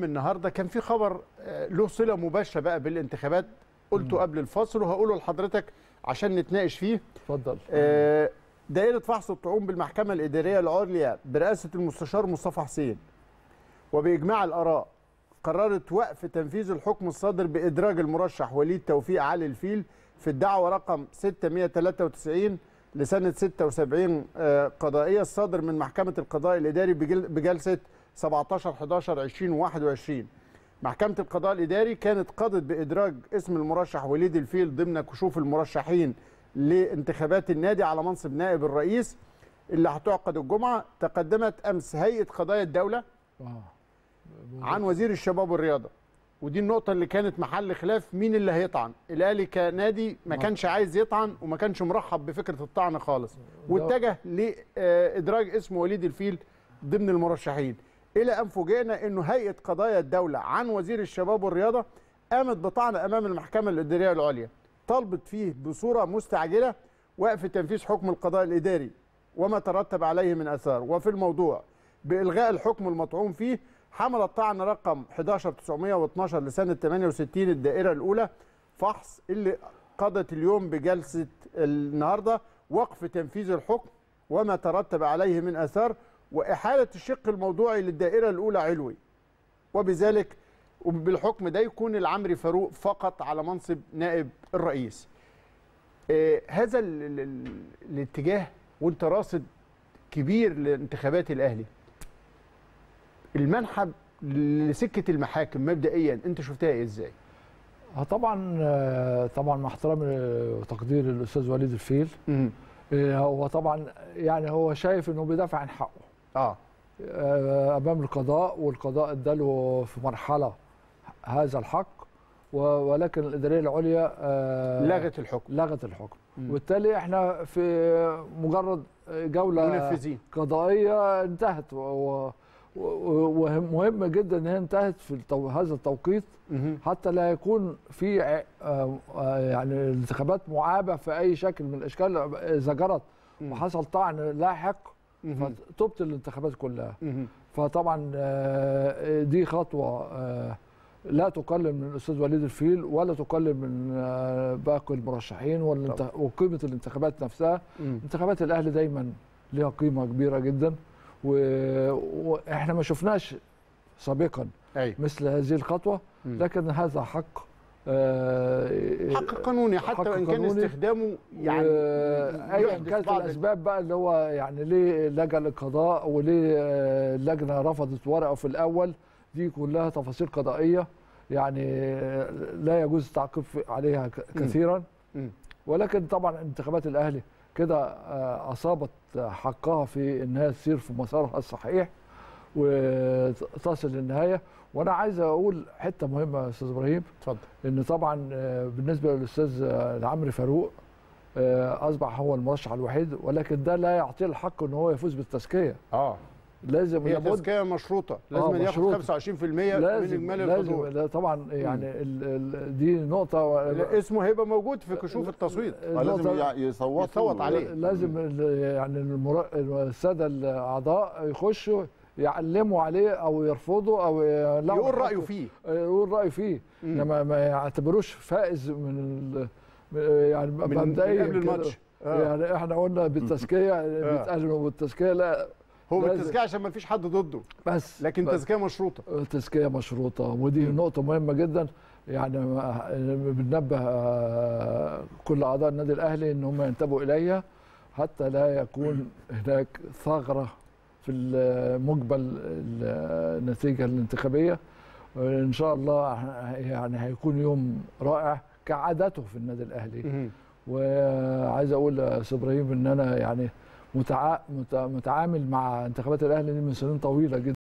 النهارده كان في خبر آه، له صله مباشره بقى بالانتخابات قلته قبل الفصل وهقوله لحضرتك عشان نتناقش فيه اتفضل آه، دائره فحص الطعون بالمحكمه الاداريه العليا برئاسه المستشار مصطفى حسين وباجماع الاراء قررت وقف تنفيذ الحكم الصادر بادراج المرشح وليد توفيق علي الفيل في الدعوه رقم 693 لسنه 76 آه، قضائيه الصادر من محكمه القضاء الاداري بجل- بجلسه 17 11 2021 محكمة القضاء الإداري كانت قضت بإدراج اسم المرشح وليد الفيل ضمن كشوف المرشحين لانتخابات النادي على منصب نائب الرئيس اللي هتعقد الجمعة تقدمت أمس هيئة قضايا الدولة آه. عن وزير الشباب والرياضة ودي النقطة اللي كانت محل خلاف مين اللي هيطعن الأهلي كنادي ما كانش عايز يطعن وما كانش مرحب بفكرة الطعن خالص واتجه لإدراج اسم وليد الفيل ضمن المرشحين إلى أن فوجئنا أنه هيئة قضايا الدولة عن وزير الشباب والرياضة قامت بطعن أمام المحكمة الإدارية العليا طالبت فيه بصورة مستعجلة وقف تنفيذ حكم القضاء الإداري وما ترتب عليه من أثار وفي الموضوع بإلغاء الحكم المطعون فيه حمل الطعن رقم 11912 لسنة 68 الدائرة الأولى فحص اللي قضت اليوم بجلسة النهاردة وقف تنفيذ الحكم وما ترتب عليه من أثار وإحالة الشق الموضوعي للدائرة الأولى علوي وبذلك بالحكم ده يكون العمري فاروق فقط على منصب نائب الرئيس آه، هذا ال- ال- ال- الاتجاه وانت راصد كبير لانتخابات الاهلي المنحب لسكه المحاكم مبدئيا انت شفتها إيه ازاي آه طبعا آه، طبعا مع احترامي وتقدير الاستاذ وليد الفيل آه، هو طبعا يعني هو شايف انه بيدافع عن حقه اه آه، امام القضاء والقضاء اداله في مرحله هذا الحق و- ولكن الاداريه العليا آه، لغت الحكم لغت الحكم مم. وبالتالي احنا في مجرد جوله منفذين قضائيه انتهت و- و- و- ومهم جدا ان هي انتهت في التو... هذا التوقيت مهم. حتى لا يكون في ع- آه، آه، يعني الانتخابات معابه في اي شكل من الاشكال اذا جرت مم. وحصل طعن لاحق مهم. فتبطل الانتخابات كلها مهم. فطبعا آه، دي خطوه آه، لا تقلل من الاستاذ وليد الفيل ولا تقلل من آه، باقي المرشحين والانت- وقيمه الانتخابات نفسها مم. انتخابات الاهلي دايما ليها قيمه كبيره جدا و- واحنا ما شفناش سابقا ايوه مثل هذه الخطوه مم. لكن هذا حق آه، حق قانوني حتى حق وان كان قانوني. استخدامه يعني ايا يحدث كانت بعض ال- الاسباب بقى اللي هو يعني ليه لجا للقضاء وليه آه، اللجنه رفضت ورقه في الاول دي كلها تفاصيل قضائيه يعني آه، لا يجوز التعقيب في- عليها ك- مم. كثيرا مم. ولكن طبعا انتخابات الاهلي كده آه، اصابت حقها في انها تسير في مسارها الصحيح وتصل للنهايه وانا عايز اقول حته مهمه يا استاذ ابراهيم اتفضل ان طبعا آه، بالنسبه للاستاذ آه، عمرو فاروق آه، اصبح هو المرشح الوحيد ولكن ده لا يعطيه الحق ان هو يفوز بالتزكيه اه لازم هي لابد تزكيه مشروطه لازم ياخد مشروطة. 25% من لازم اجمالي لازم الحضور لا طبعا يعني ال ال دي نقطه لا، اسمه هيبقى موجود في كشوف التصويت آه، لازم النقطة- يع- يصوتوا يصوت عليه. لازم ال- يعني المرا... الساده الاعضاء يخشوا يعلموا عليه او يرفضوا او يلاقوا يقول حقه. رايه فيه يقول رايه فيه مم. انما ما يعتبروش فائز من ال... يعني من- من مبدئيا قبل كده. الماتش. آه. يعني احنا قلنا بالتزكيه بيتقال انه بالتزكيه لا هو لازم. بالتزكيه عشان ما فيش حد ضده بس لكن بس. تزكيه مشروطه تزكيه مشروطه ودي نقطه مهمه جدا يعني ما- بننبه آه، كل اعضاء النادي الاهلي ان هم ينتبهوا اليها حتى لا يكون هناك ثغره في مجمل النتيجه الانتخابيه ان شاء الله يعني هيكون يوم رائع كعادته في النادي الاهلي مهم. وعايز اقول يا استاذ ابراهيم ان انا يعني متع... مت- متعامل مع انتخابات الاهلي دي من سنين طويله جدا